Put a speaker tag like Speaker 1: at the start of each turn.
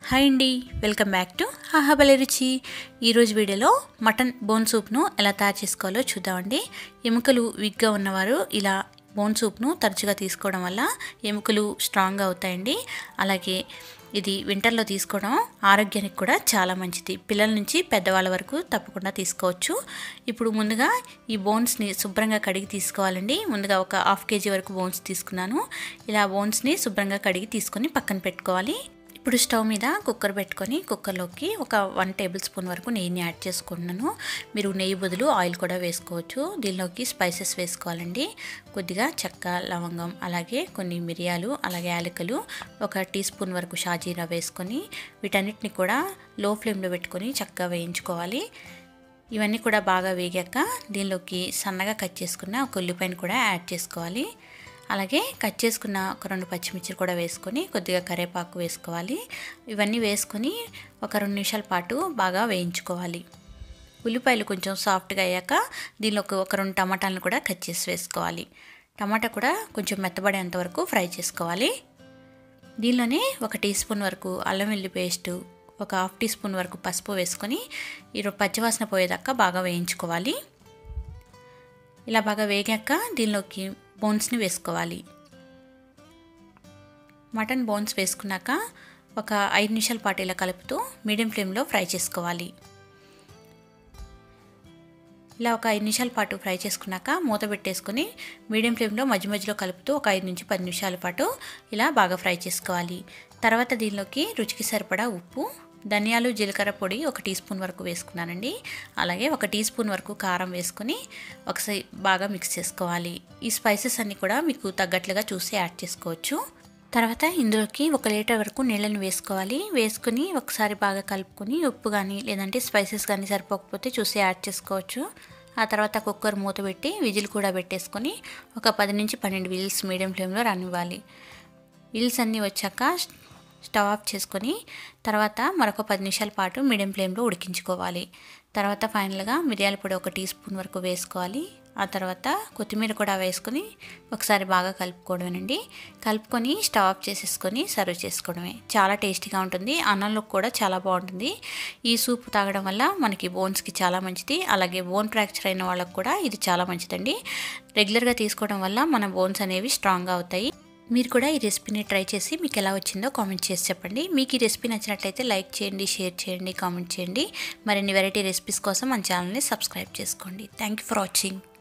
Speaker 1: hi అండి welcome back to ఆహాబలి రుచి ఈరోజు వీడియోలో మటన్ బోన్ సూప్ను ఎలా తయారు చేసుకోవాలో చూద్దామండి ఎముకలు వీక్గా ఉన్నవారు ఇలా బోన్ సూప్ను తరచుగా తీసుకోవడం వల్ల ఎముకలు స్ట్రాంగ్గా అవుతాయండి అలాగే ఇది వింటర్లో తీసుకోవడం ఆరోగ్యానికి కూడా చాలా మంచిది పిల్లల నుంచి పెద్దవాళ్ళ వరకు తప్పకుండా తీసుకోవచ్చు ఇప్పుడు ముందుగా ఈ బోన్స్ని శుభ్రంగా కడిగి తీసుకోవాలండి ముందుగా ఒక హాఫ్ కేజీ వరకు బోన్స్ తీసుకున్నాను ఇలా బోన్స్ని శుభ్రంగా కడిగి తీసుకొని పక్కన పెట్టుకోవాలి ఇప్పుడు స్టవ్ మీద కుక్కర్ పెట్టుకొని కుక్కర్లోకి ఒక వన్ టేబుల్ స్పూన్ వరకు నెయ్యిని యాడ్ చేసుకుంటున్నాను మీరు నెయ్యి బదులు ఆయిల్ కూడా వేసుకోవచ్చు దీనిలోకి స్పైసెస్ వేసుకోవాలండి కొద్దిగా చెక్క లవంగం అలాగే కొన్ని మిరియాలు అలాగే యాలకులు ఒక టీ స్పూన్ వరకు షాజీరా వేసుకొని వీటన్నిటిని కూడా లో ఫ్లేమ్లో పెట్టుకొని చక్కగా వేయించుకోవాలి ఇవన్నీ కూడా బాగా వేగాక దీనిలోకి సన్నగా కట్ చేసుకున్న ఒక ఉల్లిపాయను కూడా యాడ్ చేసుకోవాలి అలాగే కట్ చేసుకున్న ఒక రెండు పచ్చిమిర్చి కూడా వేసుకొని కొద్దిగా కరివేపాకు వేసుకోవాలి ఇవన్నీ వేసుకొని ఒక రెండు నిమిషాల పాటు బాగా వేయించుకోవాలి ఉల్లిపాయలు కొంచెం సాఫ్ట్గా అయ్యాక దీనిలోకి ఒక రెండు టమాటాలను కూడా కట్ చేసి వేసుకోవాలి టమాటా కూడా కొంచెం మెత్తబడేంత వరకు ఫ్రై చేసుకోవాలి దీనిలోనే ఒక టీ స్పూన్ వరకు అల్లం వెల్లి పేస్టు ఒక హాఫ్ టీ స్పూన్ వరకు పసుపు వేసుకొని ఈ పచ్చివాసన పోయేదాకా బాగా వేయించుకోవాలి ఇలా బాగా వేగాక దీనిలోకి బోన్స్ని వేసుకోవాలి మటన్ బోన్స్ వేసుకున్నాక ఒక ఐదు నిమిషాల పాటు ఇలా కలుపుతూ మీడియం ఫ్లేమ్లో ఫ్రై చేసుకోవాలి ఇలా ఒక ఐదు నిమిషాల పాటు ఫ్రై చేసుకున్నాక మూత పెట్టేసుకొని మీడియం ఫ్లేమ్లో మధ్య మధ్యలో కలుపుతూ ఒక ఐదు నుంచి పది నిమిషాల పాటు ఇలా బాగా ఫ్రై చేసుకోవాలి తర్వాత దీనిలోకి రుచికి సరిపడా ఉప్పు ధనియాలు జీలకర్ర పొడి ఒక టీ స్పూన్ వరకు వేసుకున్నానండి అలాగే ఒక టీ స్పూన్ వరకు కారం వేసుకొని ఒకసారి బాగా మిక్స్ చేసుకోవాలి ఈ స్పైసెస్ అన్నీ కూడా మీకు తగ్గట్లుగా చూసి యాడ్ చేసుకోవచ్చు తర్వాత ఇందులోకి ఒక లీటర్ వరకు నీళ్ళని వేసుకోవాలి వేసుకుని ఒకసారి బాగా కలుపుకొని ఉప్పు కానీ లేదంటే స్పైసెస్ కానీ సరిపోకపోతే చూసి యాడ్ చేసుకోవచ్చు ఆ తర్వాత కుక్కర్ మూత పెట్టి విజిల్ కూడా పెట్టేసుకొని ఒక పది నుంచి పన్నెండు విజిల్స్ మీడియం ఫ్లేమ్లో రానివ్వాలి విజిల్స్ అన్నీ వచ్చాక స్టవ్ ఆఫ్ చేసుకొని తర్వాత మరొక పది నిమిషాల పాటు మీడియం ఫ్లేమ్లో ఉడికించుకోవాలి తర్వాత ఫైనల్గా మిరియాల పొడి ఒక టీ స్పూన్ వరకు వేసుకోవాలి ఆ తర్వాత కొత్తిమీర కూడా వేసుకొని ఒకసారి బాగా కలుపుకోవడమేనండి కలుపుకొని స్టవ్ ఆఫ్ చేసేసుకొని సర్వ్ చేసుకోవడమే చాలా టేస్టీగా ఉంటుంది అన్నంలో కూడా చాలా బాగుంటుంది ఈ సూప్ తాగడం వల్ల మనకి బోన్స్కి చాలా మంచిది అలాగే బోన్ ఫ్రాక్చర్ అయిన వాళ్ళకి కూడా ఇది చాలా మంచిదండి రెగ్యులర్గా తీసుకోవడం వల్ల మన బోన్స్ అనేవి స్ట్రాంగ్గా అవుతాయి మీరు కూడా ఈ రెసిపీని ట్రై చేసి మీకు ఎలా వచ్చిందో కామెంట్ చేసి చెప్పండి మీకు ఈ రెసిపీ నచ్చినట్లయితే లైక్ చేయండి షేర్ చేయండి కామెంట్ చేయండి మరిన్ని వెరైటీ రెసిపీస్ కోసం మన ఛానల్ని సబ్స్క్రైబ్ చేసుకోండి థ్యాంక్ యూ ఫర్ వాచింగ్